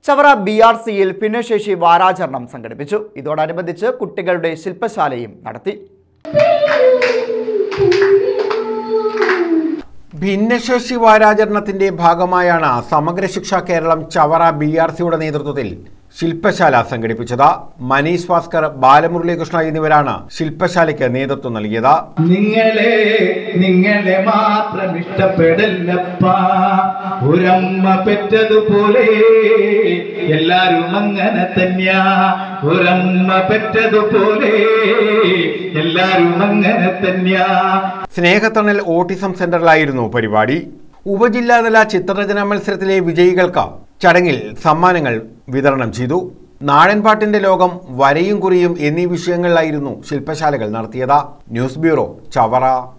Chavara B R സിയിൽ ഭിന്നശേഷി വാരാചരണം സംഘടിപ്പിച്ചു ഇതോടനുബന്ധിച്ച് കുട്ടികളുടെ ശില്പശാലയും നടത്തി ഭിന്നശേഷി വാരാചരണത്തിന്റെ ഭാഗമായാണ് സമഗ്ര ശിക്ഷ കേരളം ചവറ ബി ആർ സിയുടെ നേതൃത്വത്തിൽ ശില്പശാല സംഘടിപ്പിച്ചത് മനീഷ് ഭാസ്കർ ബാലമുരളീകൃഷ്ണ എന്നിവരാണ് ശില്പശാലയ്ക്ക് നേതൃത്വം നൽകിയത് നിങ്ങളെ നിങ്ങളെ മാത്രം ഇഷ്ടപ്പെടല്ലപ്പ ഒരമ്മ പെറ്റതുപോലെ എല്ലാരും അങ്ങനെ തന്നെയാ ഒരമ്മ പെറ്റതുപോലെ എല്ലാരും അങ്ങനെ തന്നെയാ സ്നേഹത്തണൽ ഓട്ടിസം സെന്ററിലായിരുന്നു പരിപാടി ഉപജില്ലാതല ചിത്രരചന മത്സരത്തിലെ വിജയികൾക്ക് ചടങ്ങിൽ സമ്മാനങ്ങൾ വിതരണം ചെയ്തു നാടൻപാട്ടിന്റെ ലോകം വരയും കുറിയും എന്നീ വിഷയങ്ങളിലായിരുന്നു ശില്പശാലകൾ നടത്തിയത് ന്യൂസ് ബ്യൂറോ ചവറ